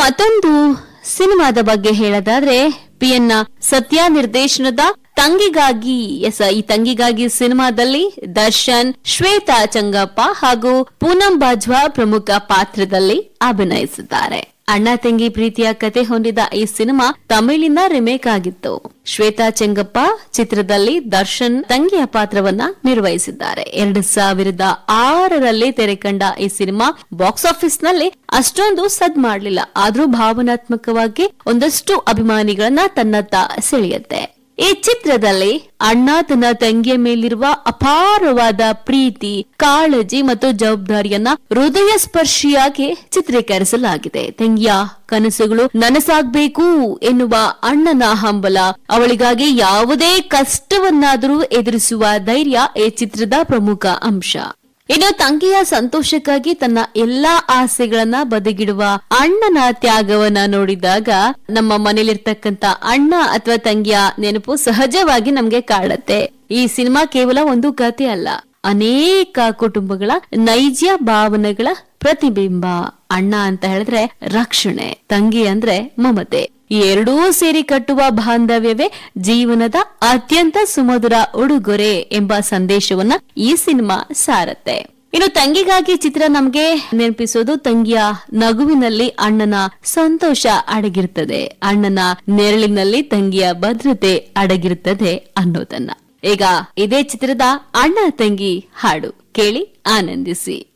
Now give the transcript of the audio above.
ಮತ್ತೊಂದು ಸಿನಿಮಾದ ಬಗ್ಗೆ ಹೇಳೋದಾದ್ರೆ ಪಿ ಎನ್ ಸತ್ಯ ನಿರ್ದೇಶನದ ತಂಗಿಗಾಗಿ ಎಸ್ ಈ ತಂಗಿಗಾಗಿ ಸಿನಿಮಾದಲ್ಲಿ ದರ್ಶನ್ ಶ್ವೇತಾ ಚಂಗಪ್ಪ ಹಾಗೂ ಪೂನಂ ಬಾಜ್ವಾ ಪ್ರಮುಖ ಪಾತ್ರದಲ್ಲಿ ಅಭಿನಯಿಸಿದ್ದಾರೆ ಅಣ್ಣ ತಂಗಿ ಪ್ರೀತಿಯ ಕತೆ ಹೊಂದಿದ ಈ ಸಿನಿಮಾ ತಮಿಳಿನ ರಿಮೇಕ್ ಆಗಿತ್ತು ಶ್ವೇತಾ ಚೆಂಗಪ್ಪ ಚಿತ್ರದಲ್ಲಿ ದರ್ಶನ್ ತಂಗಿಯ ಪಾತ್ರವನ್ನ ನಿರ್ವಹಿಸಿದ್ದಾರೆ ಎರಡು ಸಾವಿರದ ಆರರಲ್ಲಿ ತೆರೆಕಂಡ ಈ ಸಿನಿಮಾ ಬಾಕ್ಸ್ ಆಫೀಸ್ ನಲ್ಲಿ ಅಷ್ಟೊಂದು ಸದ್ ಮಾಡಲಿಲ್ಲ ಆದ್ರೂ ಭಾವನಾತ್ಮಕವಾಗಿ ಒಂದಷ್ಟು ಅಭಿಮಾನಿಗಳನ್ನ ತನ್ನತ್ತ ಸೆಳೆಯುತ್ತೆ ಈ ಚಿತ್ರದಲ್ಲಿ ಅಣ್ಣ ತನ್ನ ತಂಗಿಯ ಮೇಲಿರುವ ಅಪಾರವಾದ ಪ್ರೀತಿ ಕಾಳಜಿ ಮತ್ತು ಜವಾಬ್ದಾರಿಯನ್ನ ಹೃದಯ ಸ್ಪರ್ಶಿಯಾಗಿ ಚಿತ್ರೀಕರಿಸಲಾಗಿದೆ ತಂಗಿಯ ಕನಸುಗಳು ನನಸಾಗ್ಬೇಕು ಎನ್ನುವ ಅಣ್ಣನ ಹಂಬಲ ಅವಳಿಗಾಗಿ ಯಾವುದೇ ಕಷ್ಟವನ್ನಾದರೂ ಎದುರಿಸುವ ಧೈರ್ಯ ಈ ಚಿತ್ರದ ಪ್ರಮುಖ ಅಂಶ ಇನ್ನು ತಂಗಿಯ ಸಂತೋಷಕ್ಕಾಗಿ ತನ್ನ ಎಲ್ಲಾ ಆಸೆಗಳನ್ನ ಬದಿಗಿಡುವ ಅಣ್ಣನ ತ್ಯಾಗವನ್ನ ನೋಡಿದಾಗ ನಮ್ಮ ಮನೇಲಿರ್ತಕ್ಕಂತ ಅಣ್ಣ ಅಥವಾ ತಂಗಿಯ ನೆನಪು ಸಹಜವಾಗಿ ನಮ್ಗೆ ಕಾಡತ್ತೆ ಈ ಸಿನಿಮಾ ಕೇವಲ ಒಂದು ಕಥೆ ಅಲ್ಲ ಅನೇಕ ಕುಟುಂಬಗಳ ನೈಜ ಭಾವನೆಗಳ ಪ್ರತಿಬಿಂಬ ಅಣ್ಣ ಅಂತ ಹೇಳಿದ್ರೆ ರಕ್ಷಣೆ ತಂಗಿ ಅಂದ್ರೆ ಮಮತೆ ಈ ಎರಡೂ ಸೇರಿ ಕಟ್ಟುವ ಬಾಂಧವ್ಯವೇ ಜೀವನದ ಅತ್ಯಂತ ಸುಮಧುರ ಉಡುಗೊರೆ ಎಂಬ ಸಂದೇಶವನ್ನ ಈ ಸಿನಿಮಾ ಸಾರತ್ತೆ ಇನ್ನು ತಂಗಿಗಾಗಿ ಚಿತ್ರ ನಮ್ಗೆ ನೆನಪಿಸೋದು ತಂಗಿಯ ನಗುವಿನಲ್ಲಿ ಅಣ್ಣನ ಸಂತೋಷ ಅಡಗಿರ್ತದೆ ಅಣ್ಣನ ನೆರಳಿನಲ್ಲಿ ತಂಗಿಯ ಭದ್ರತೆ ಅಡಗಿರ್ತದೆ ಅನ್ನೋದನ್ನ ಈಗ ಇದೇ ಚಿತ್ರದ ಅಣ್ಣ ತಂಗಿ ಹಾಡು ಕೇಳಿ ಆನಂದಿಸಿ